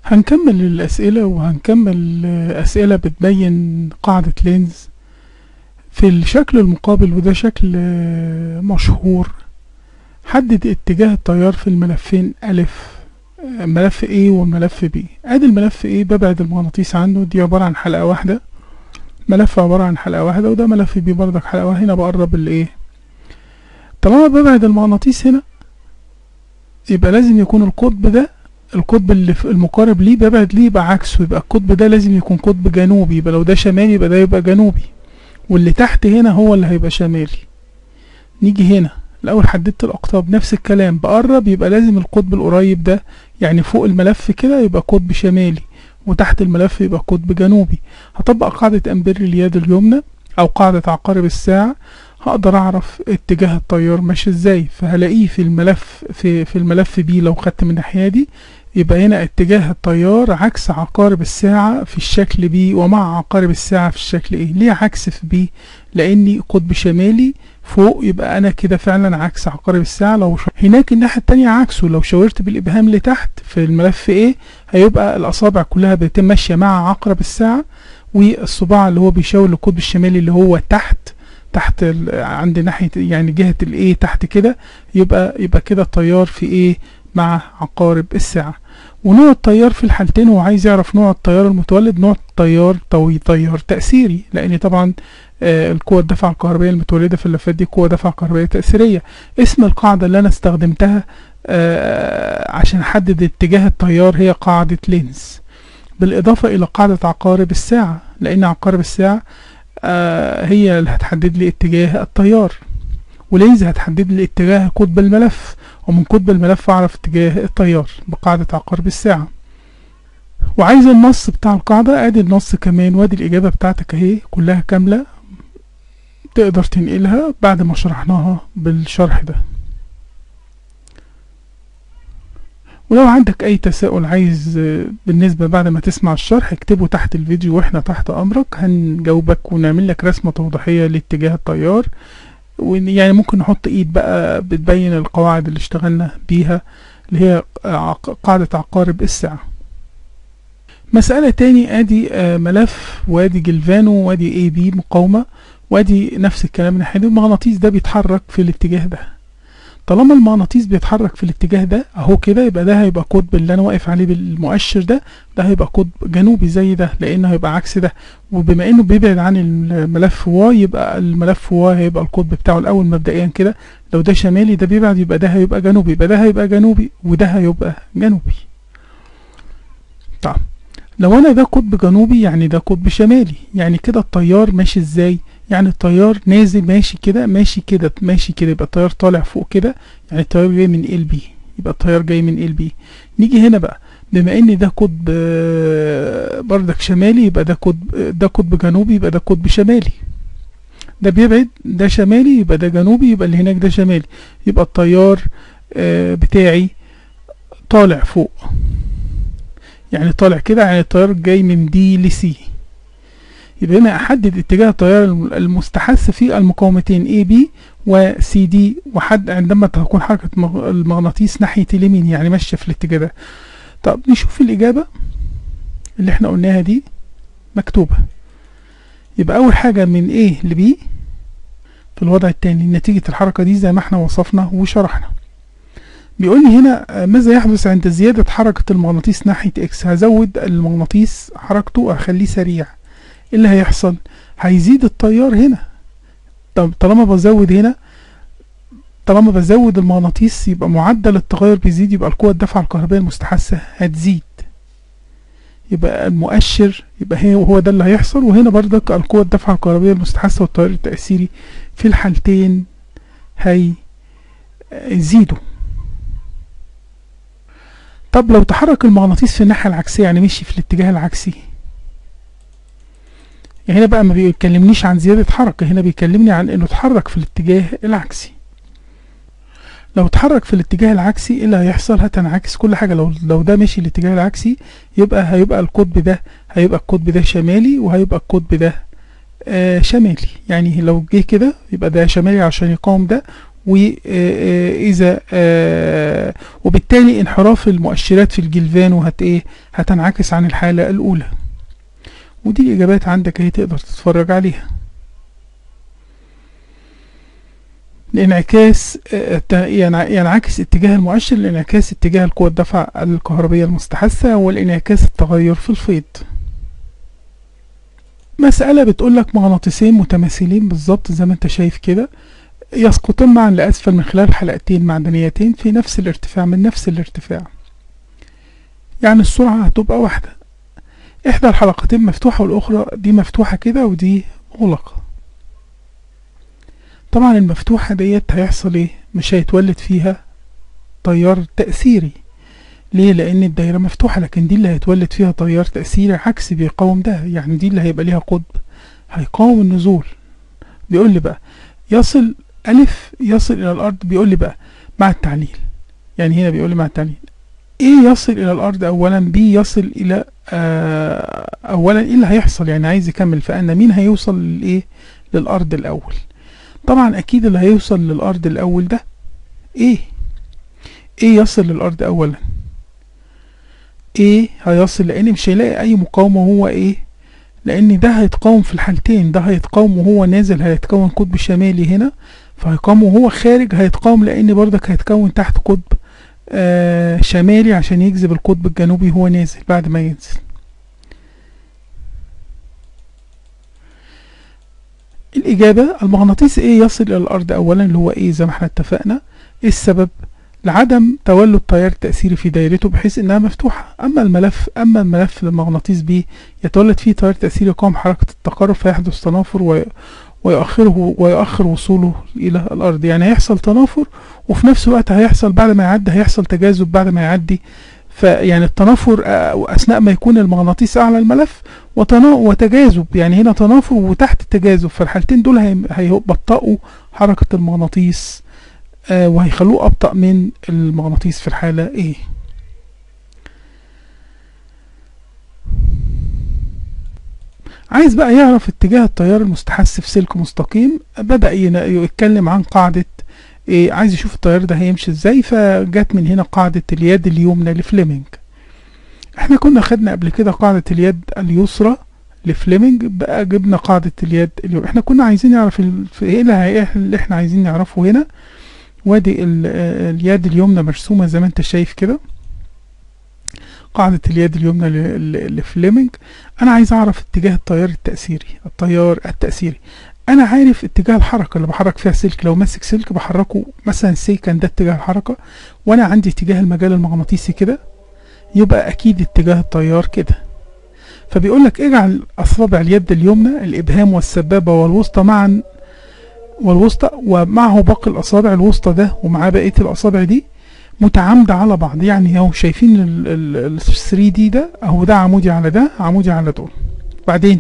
هنكمل الأسئلة وهنكمل أسئلة بتبين قاعدة لينز في الشكل المقابل وده شكل مشهور حدد اتجاه التيار في الملفين ألف ملف A والملف B ادي الملف A ببعد المغناطيس عنه دي عبارة عن حلقة واحدة ملف عبارة عن حلقة واحدة وده ملف B برضك حلقة واحدة هنا بقرب الايه طالما ببعد المغناطيس هنا يبقى لازم يكون القطب ده القطب اللي في المقارب ليه ببعد ليه يبقى عكسه يبقى القطب ده لازم يكون قطب جنوبي يبقى لو ده شمالي يبقى ده يبقى جنوبي واللي تحت هنا هو اللي هيبقى شمالي نيجي هنا الاول حددت الاقطاب نفس الكلام بقرب يبقى لازم القطب القريب ده يعني فوق الملف كده يبقى قطب شمالي وتحت الملف يبقى قطب جنوبي هطبق قاعدة امبير اليد اليمنى او قاعدة عقارب الساعة هقدر اعرف اتجاه التيار ماشي ازاي فهلاقيه في الملف في في الملف بي لو خدت من الناحيه دي يبقى هنا اتجاه التيار عكس عقارب الساعة في الشكل بي ومع عقارب الساعة في الشكل ايه ليه عكس في بي لاني قطب شمالي فوق يبقى انا كده فعلا عكس عقارب الساعة لو ش... هناك الناحية التانية عكسه لو شاورت بالابهام لتحت في الملف ايه هيبقى الاصابع كلها بتتم ماشية مع عقرب الساعة والصباع اللي هو بيشاور للقطب الشمالي اللي هو تحت تحت عند ناحية يعني جهة الايه تحت كده يبقى يبقى كده التيار في ايه مع عقارب الساعة ونوع التيار في الحالتين هو عايز يعرف نوع التيار المتولد نوع التيار طوي تيار تأثيري لأن طبعا آه القوة الدفع الكهربائية المتولدة في اللفات دي قوة دفع كهربائية تأثيرية اسم القاعدة اللي أنا استخدمتها آه عشان أحدد اتجاه التيار هي قاعدة لينز بالإضافة إلى قاعدة عقارب الساعة لأن عقارب الساعة آه هي اللي هتحدد لي اتجاه التيار ولينز هتحدد لي اتجاه قطب الملف ومن قطب الملف اعرف اتجاه التيار بقاعدة عقارب الساعة وعايز النص بتاع القاعدة ادي النص كمان وادي الاجابة بتاعتك اهي كلها كاملة تقدر تنقلها بعد ما شرحناها بالشرح ده ولو عندك اي تساؤل عايز بالنسبة بعد ما تسمع الشرح اكتبه تحت الفيديو واحنا تحت امرك هنجاوبك ونعمل لك رسمة توضيحية لاتجاه التيار ويعني ممكن نحط ايد بقى بتبين القواعد اللي اشتغلنا بيها اللي هي قاعدة عقارب الساعة مسألة تاني ادي ملف وادي جلفانو وادي اي بي مقاومة وادي نفس الكلام من ناحية المغناطيس ده بيتحرك في الاتجاه ده طالما المغناطيس بيتحرك في الاتجاه ده اهو كده يبقى ده هيبقى قطب اللي انا واقف عليه بالمؤشر ده ده هيبقى قطب جنوبي زي ده لانه هيبقى عكس ده وبما انه بيبعد عن الملف واي يبقى الملف واي هيبقى القطب بتاعه الاول مبدئيا كده لو ده شمالي ده بيبعد يبقى ده هيبقى جنوبي يبقى ده هيبقى جنوبي وده هيبقى جنوبي طب لو انا ده قطب جنوبي يعني ده قطب شمالي يعني كده التيار ماشي ازاي يعني التيار نازل ماشي كده ماشي كده ماشي كده يبقى التيار طالع فوق كده يعني التيار جاي من ال بي يبقى التيار جاي من ال بي نيجي هنا بقى بما ان ده قطب بردك شمالي يبقى ده قطب ده قطب جنوبي يبقى ده قطب شمالي ده بيبعد ده شمالي يبقى ده جنوبي يبقى اللي هناك ده شمالي يبقى التيار بتاعي طالع فوق يعني طالع كده يعني التيار جاي من دي لسي يبقى هنا احدد اتجاه التيار المستحث في المقاومتين A B و C D وحد عندما تكون حركة المغناطيس ناحية اليمين يعني ماشية في الاتجاه ده طب نشوف الإجابة اللي احنا قلناها دي مكتوبة يبقى أول حاجة من A ل B في الوضع التاني نتيجة الحركة دي زي ما احنا وصفنا وشرحنا بيقول لي هنا ماذا يحدث عند زيادة حركة المغناطيس ناحية X هزود المغناطيس حركته وهخليه سريع ايه اللي هيحصل هيزيد التيار هنا طب طالما بزود هنا طالما بزود المغناطيس يبقى معدل التغير بيزيد يبقى القوة الدفع الكهربائية المستحثة هتزيد يبقى المؤشر يبقى هي وهو ده اللي هيحصل وهنا بردك القوة الدفع الكهربائية المستحثة والتيار التأثيري في الحالتين هيزيدوا طب لو تحرك المغناطيس في الناحية العكسية يعني مشي في الاتجاه العكسي هنا بقى ما بيكلمنيش عن زيادة حركة هنا بيكلمني عن انه اتحرك في الاتجاه العكسي لو اتحرك في الاتجاه العكسي ايه اللي هيحصل هتنعكس كل حاجة لو لو ده مشي الاتجاه العكسي يبقى هيبقى القطب ده هيبقى القطب ده شمالي وهيبقى القطب ده آه شمالي يعني لو جه كده يبقى ده شمالي عشان يقاوم ده وإذا وبالتالي انحراف المؤشرات في الجلفانو هت إيه هتنعكس عن الحالة الأولى ودي الإجابات عندك اهي تقدر تتفرج عليها الانعكاس ينعكس اتجاه المؤشر لانعكاس اتجاه القوة الدفع الكهربية المستحثة والانعكاس التغير في الفيض مسألة بتقولك مغناطيسين متماثلين بالظبط زي ما انت شايف كده يسقطان معا لأسفل من خلال حلقتين معدنيتين في نفس الارتفاع من نفس الارتفاع يعني السرعة هتبقى واحدة إحدى الحلقتين مفتوحة والأخرى دي مفتوحة كده ودي مغلقة طبعا المفتوحة ديت هيحصل ايه مش هيتولد فيها تيار تأثيري ليه لأن الدايرة مفتوحة لكن دي اللي هيتولد فيها تيار تأثيري عكسي بيقاوم ده يعني دي اللي هيبقى ليها قطب هيقاوم النزول بيقول لي بقى يصل ألف يصل إلى الأرض بيقول لي بقى مع التعليل يعني هنا بيقول لي مع التعليل ايه يصل الى الارض اولا بي يصل الى آه اولا ايه اللي هيحصل يعني عايز يكمل فان مين هيوصل للايه للارض الاول طبعا اكيد اللي هيوصل للارض الاول ده ايه ايه يصل للارض اولا ايه هيصل لان مش هيلاقي اي مقاومة هو ايه لان ده هيتقاوم في الحالتين ده هيتقاوم وهو نازل هيتكون قطب شمالي هنا فهيقاوم وهو خارج هيتقاوم لان بردك هيتكون تحت قطب آه شمالي عشان يجذب القطب الجنوبي هو نازل بعد ما ينزل الإجابة المغناطيس إيه يصل إلى الأرض أولا اللي هو إيه زي ما احنا اتفقنا إيه السبب لعدم تولد تيار تأثيري في دايرته بحيث إنها مفتوحة أما الملف أما الملف المغناطيس بي يتولد فيه تيار تأثيري يقاوم حركة التقارب فيحدث تنافر و... ويؤخره ويؤخر وصوله إلى الأرض يعني هيحصل تنافر وفي نفس الوقت هيحصل بعد ما يعدي هيحصل تجاذب بعد ما يعدي فيعني التنافر أثناء ما يكون المغناطيس أعلى الملف وتجاذب يعني هنا تنافر وتحت التجاذب فالحالتين دول هيبطئوا حركة المغناطيس آه وهيخلوه أبطأ من المغناطيس في الحالة إيه عايز بقى يعرف اتجاه التيار المستحث في سلك مستقيم بدأ يتكلم عن قاعدة إيه عايز يشوف التيار ده هيمشي ازاي فجت من هنا قاعدة اليد اليمنى لفليمنج احنا كنا خدنا قبل كده قاعدة اليد اليسرى لفليمنج بقى جبنا قاعدة اليد اليمنى احنا كنا عايزين نعرف ايه اللي احنا عايزين نعرفه هنا وادي اليد اليمنى مرسومة زي ما انت شايف كده قاعدة اليد اليمنى لفليمنج انا عايز اعرف اتجاه التيار التأثيري التيار التأثيري انا عارف اتجاه الحركة اللي بحرك فيها سلك لو ماسك سلك بحركه مثلا سي كان ده اتجاه الحركة وانا عندي اتجاه المجال المغناطيسي كده يبقى اكيد اتجاه التيار كده فبيقول لك اجعل اصابع اليد اليمنى الابهام والسبابة والوسطى معا والوسطى ومعه باقي الاصابع الوسطى ده ومعاه بقية الاصابع دي متعامدة على بعض يعني اهو شايفين ال 3 دي ده اهو ده عمودي على ده عمودي على دول بعدين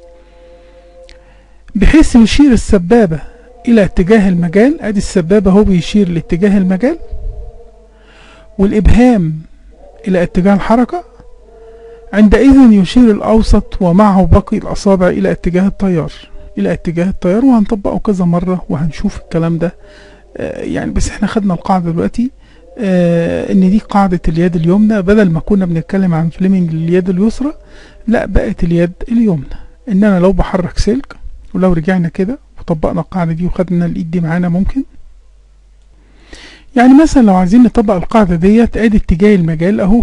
بحيث يشير السبابة إلى اتجاه المجال أدي السبابة هو بيشير لاتجاه المجال والإبهام إلى اتجاه الحركة عندئذ يشير الأوسط ومعه باقي الأصابع إلى اتجاه التيار إلى اتجاه التيار وهنطبقه كذا مرة وهنشوف الكلام ده آه يعني بس احنا خدنا القاعدة دلوقتي آه ان دي قاعدة اليد اليمنى بدل ما كنا بنتكلم عن فليمنج اليد اليسرى لا بقت اليد اليمنى ان انا لو بحرك سلك ولو رجعنا كده وطبقنا القاعدة دي وخدنا الايد دي معانا ممكن يعني مثلا لو عايزين نطبق القاعدة ديت ادي اتجاه المجال اهو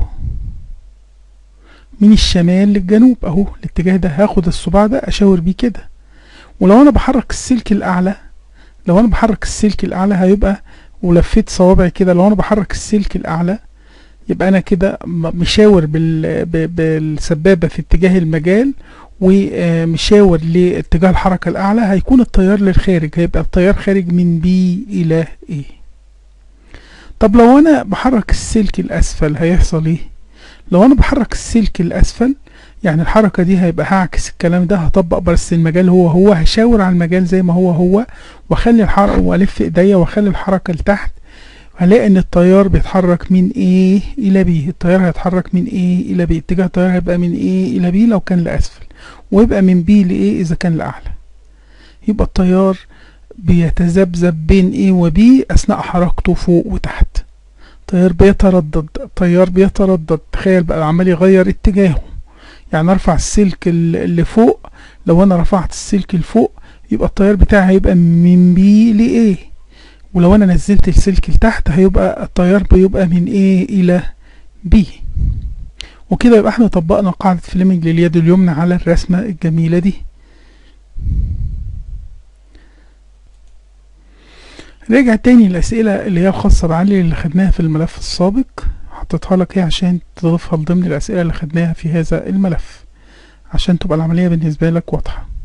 من الشمال للجنوب اهو الاتجاه ده هاخد الصباع ده اشاور بيه كده ولو انا بحرك السلك الاعلى لو انا بحرك السلك الاعلى هيبقى ولفيت صوابعي كده لو انا بحرك السلك الاعلى يبقى انا كده مشاور بال... بالسبابة في اتجاه المجال ومشاور لاتجاه الحركة الأعلى هيكون التيار للخارج هيبقى التيار خارج من بي إلى إيه طب لو أنا بحرك السلك الأسفل هيحصل إيه لو أنا بحرك السلك الأسفل يعني الحركة دي هيبقى هعكس الكلام ده هطبق بس المجال هو هو هشاور على المجال زي ما هو هو واخلي الحركة والف ايديا واخلي الحركة لتحت هلاقي ان التيار بيتحرك من A الى B التيار هيتحرك من A الى B اتجاه التيار هيبقى من A الى B لو كان لأسفل ويبقى من B ل A اذا كان لأعلى يبقى التيار بيتذبذب بين A و B أثناء حركته فوق وتحت التيار بيتردد التيار بيتردد تخيل بقى عمال يغير اتجاهه يعني ارفع السلك ال- اللي فوق لو انا رفعت السلك لفوق يبقى التيار بتاعي هيبقى من B ل A ولو انا نزلت السلك لتحت هيبقى التيار بيبقى من A الى B وكده يبقى احنا طبقنا قاعدة فليمنج لليد اليمنى على الرسمة الجميلة دي رجع تاني الأسئلة اللي هي الخاصة بعلي اللي خدناها في الملف السابق حطيتها لك هي عشان تضيفها ضمن الأسئلة اللي خدناها في هذا الملف عشان تبقى العملية بالنسبة لك واضحة